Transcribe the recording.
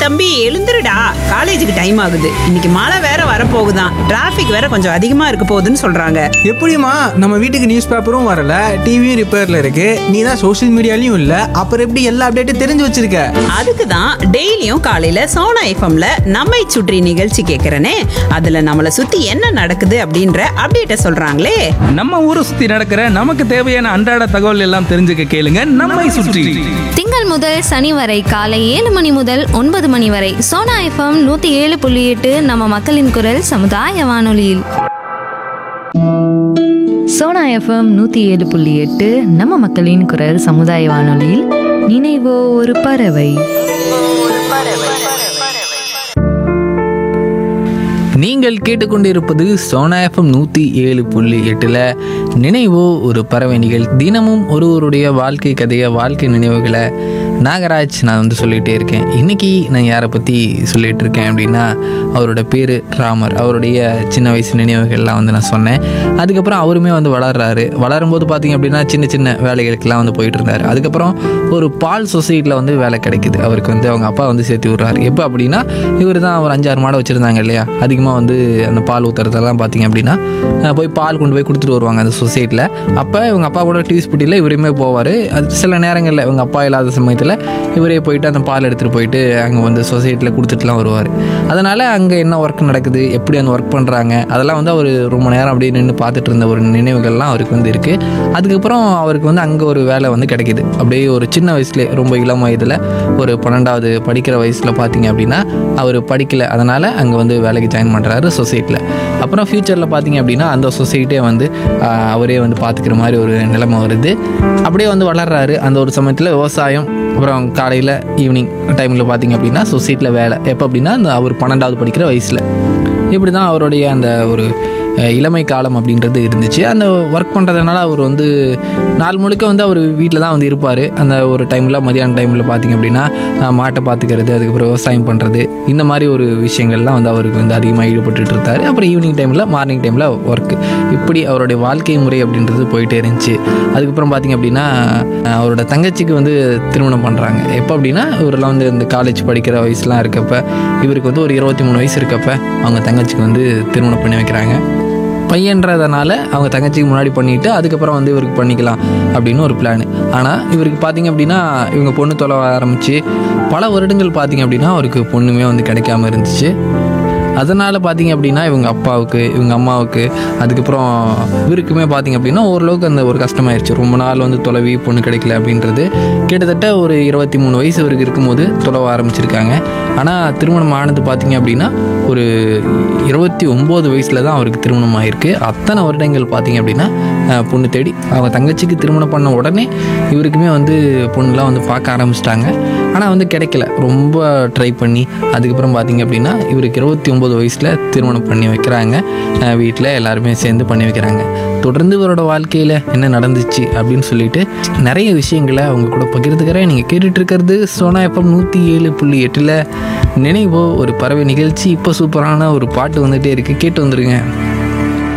தம்பி எழுந்துருடா காலேஜுக்கு டைம் ஆகுது இன்னைக்கு மழை வேற வரப்போகுதான் டிராஃபிக் வேற கொஞ்சம் அதிகமா இருக்க போகுதுன்னு சொல்றாங்க எப்படிம்மா நம்ம வீட்டுக்கு நியூஸ் பேப்பரும் வரல டிவியும் ரிப்பேர்ல இருக்கு நீ தான் சோஷியல் மீடியாலையும் இல்ல அப்புறம் எப்படி எல்லா அப்டேட்டும் தெரிஞ்சு வச்சிருக்க அதுக்கு தான் டெய்லியும் காலையில சோனா எஃப்எம்ல நம்மை சுற்றி நிகழ்ச்சி கேட்கறனே அதுல நம்மள சுத்தி என்ன நடக்குது அப்படின்ற அப்டேட்ட சொல்றாங்களே நம்ம ஊரை சுத்தி நடக்கிற நமக்கு தேவையான அன்றாட தகவல் எல்லாம் தெரிஞ்சுக்க கேளுங்க நம்மை சுற்றி திங்கள் முதல் சனி வரை காலை ஏழு மணி முதல் ஒன்பது மணி வரை சோனா எஃப்எம் நூத்தி ஏழு புள்ளி எட்டு நம்ம மக்களின் குரல் சமுதாய வானொலியில் சோனா எஃப்எம் நூற்றி ஏழு புள்ளி எட்டு நம்ம மக்களின் குரல் சமுதாய வானொலியில் நினைவோ ஒரு பறவை நீங்கள் கேட்டுக்கொண்டிருப்பது சோனா எஃப்எம் நூற்றி ஏழு புள்ளி எட்டில் நினைவோ ஒரு பறவை நிகழ் தினமும் ஒருவருடைய வாழ்க்கை கதையை வாழ்க்கை நினைவுகளை நாகராஜ் நான் வந்து சொல்லிகிட்டே இருக்கேன் இன்றைக்கி நான் யாரை பற்றி சொல்லிகிட்டு இருக்கேன் அப்படின்னா அவரோட பேர் ராமர் அவருடைய சின்ன வயசு நினைவுகள்லாம் வந்து நான் சொன்னேன் அதுக்கப்புறம் அவருமே வந்து வளர்றாரு வளரும்போது பார்த்தீங்க அப்படின்னா சின்ன சின்ன வேலைகளுக்கெல்லாம் வந்து போயிட்டு இருந்தார் அதுக்கப்புறம் ஒரு பால் சொசைட்டியில் வந்து வேலை கிடைக்குது அவருக்கு வந்து அவங்க அப்பா வந்து சேர்த்து விட்றாரு எப்போ அப்படின்னா இவர் தான் ஒரு அஞ்சாறு மாடை வச்சுருந்தாங்க இல்லையா அதிகமாக வந்து அந்த பால் ஊற்றுறதெல்லாம் பார்த்தீங்க அப்படின்னா அஹ் போய் பால் கொண்டு போய் கொடுத்துட்டு வருவாங்க அந்த சொசைட்டியில் அப்போ இவங்க அப்பா கூட டிவி ஸ்பூட்டியில் இவருமே போவார் அது சில நேரங்களில் இவங்க அப்பா இல்லாத சமயத்தில் இவரே போயிட்டு அந்த பால் எடுத்துகிட்டு போயிட்டு அங்கே வந்து சொசைட்டியில் கொடுத்துட்டுலாம் வருவார் அதனால் அங்கே என்ன ஒர்க் நடக்குது எப்படி அந்த ஒர்க் பண்ணுறாங்க அதெல்லாம் வந்து அவர் ரொம்ப நேரம் அப்படியே நின்று பார்த்துட்டு இருந்த ஒரு நினைவுகள்லாம் அவருக்கு வந்து இருக்குது அதுக்கப்புறம் அவருக்கு வந்து அங்கே ஒரு வேலை வந்து கிடைக்கிது அப்படியே ஒரு சின்ன வயசுலேயே ரொம்ப இளம் வயதில் ஒரு பன்னெண்டாவது படிக்கிற வயசில் பார்த்தீங்க அப்படின்னா அவர் படிக்கலை அதனால் அங்கே வந்து வேலைக்கு ஜாயின் பண்ணுறாரு சொசைட்டியில் அப்புறம் ஃப்யூச்சரில் பார்த்தீங்க அப்படின்னா அந்த சொசைட்டியே வந்து ஆஹ், அவரே வந்து பார்த்துக்கிற மாதிரி ஒரு நிலைமை வருது அப்படியே வந்து வளர்றாரு அந்த ஒரு சமயத்தில் விவசாயம் அப்புறம் காலையில் ஈவினிங் டைமில் பார்த்தீங்க அப்படின்னா சொசைட்டியில் வேலை எப்போ அப்படின்னா அந்த அவர் பன்னெண்டாவது படிக்கிற வயசில் இப்படி தான் அவருடைய அந்த ஒரு அஹ், இளமை காலம் அப்படின்றது இருந்துச்சு அந்த ஒர்க் பண்ணுறதுனால அவர் வந்து நாள் முழுக்க வந்து அவர் வீட்டில் தான் வந்து இருப்பார் அந்த ஒரு டைமில் மதியான டைமில் பார்த்தீங்க அப்படின்னா அஹ், மாட்டை பார்த்துக்கிறது அதுக்கப்புறம் விவசாயம் பண்ணுறது இந்த மாதிரி ஒரு விஷயங்கள்லாம் வந்து அவருக்கு வந்து அதிகமாக ஈடுபட்டுட்டு இருந்தார் அப்புறம் ஈவினிங் டைமில் மார்னிங் டைமில் ஒர்க் இப்படி அவருடைய வாழ்க்கை முறை அப்படின்றது போயிட்டே இருந்துச்சு அதுக்கப்புறம் பார்த்தீங்க அப்படின்னா அஹ், அவரோட தங்கச்சிக்கு வந்து திருமணம் பண்ணுறாங்க எப்போ அப்படின்னா இவரெல்லாம் வந்து இந்த காலேஜ் படிக்கிற வயசுலாம் இருக்கப்ப இவருக்கு வந்து ஒரு இருபத்தி மூணு வயசு இருக்கப்ப அவங்க தங்கச்சிக்கு வந்து திருமணம் பண்ணி வைக்கிறாங்க பையன்றதுனால அவங்க தங்கச்சிக்கு முன்னாடி பண்ணிட்டு அதுக்கப்புறம் வந்து இவருக்கு பண்ணிக்கலாம் அப்படின்னு ஒரு பிளான் ஆனால் இவருக்கு பார்த்தீங்க அப்படின்னா இவங்க பொண்ணு தொலை ஆரம்பித்து பல வருடங்கள் பார்த்தீங்க அப்படின்னா அவருக்கு பொண்ணுமே வந்து கிடைக்காம இருந்துச்சு அதனால் பார்த்தீங்க அப்படின்னா இவங்க அப்பாவுக்கு இவங்க அம்மாவுக்கு அதுக்கப்புறம் இவருக்குமே பார்த்தீங்க அப்படின்னா ஓரளவுக்கு அந்த ஒரு கஷ்டமாயிருச்சு ரொம்ப நாள் வந்து தொலைவி பொண்ணு கிடைக்கல அப்படின்றது கிட்டத்தட்ட ஒரு இருபத்தி மூணு வயசு இவருக்கு இருக்கும்போது தொலைவ ஆரம்பிச்சிருக்காங்க ஆனால் திருமணம் ஆனது பார்த்தீங்க அப்படின்னா ஒரு இருபத்தி ஒம்பது வயசில் தான் அவருக்கு திருமணம் ஆயிருக்கு அத்தனை வருடங்கள் பார்த்தீங்க அப்படின்னா அஹ், பொண்ணு தேடி அவங்க தங்கச்சிக்கு திருமணம் பண்ண உடனே இவருக்குமே வந்து பொண்ணுலாம் வந்து பார்க்க ஆரம்பிச்சிட்டாங்க ஆனால் வந்து கிடைக்கல ரொம்ப ட்ரை பண்ணி அதுக்கப்புறம் பார்த்தீங்க அப்படின்னா இவருக்கு இருபத்தி ஒம்பது வயசில் திருமணம் பண்ணி வைக்கிறாங்க வீட்டில் எல்லாருமே சேர்ந்து பண்ணி வைக்கிறாங்க தொடர்ந்து இவரோட வாழ்க்கையில் என்ன நடந்துச்சு அப்படின்னு சொல்லிட்டு நிறைய விஷயங்களை அவங்க கூட பகிர்ந்துக்கிறேன் நீங்கள் கேட்டுட்டு இருக்கிறது சோனா எஃப்எம் நூற்றி ஏழு புள்ளி எட்டில் நினைவோ ஒரு பறவை நிகழ்ச்சி இப்போ சூப்பரான ஒரு பாட்டு வந்துகிட்டே இருக்குது கேட்டு வந்துருங்க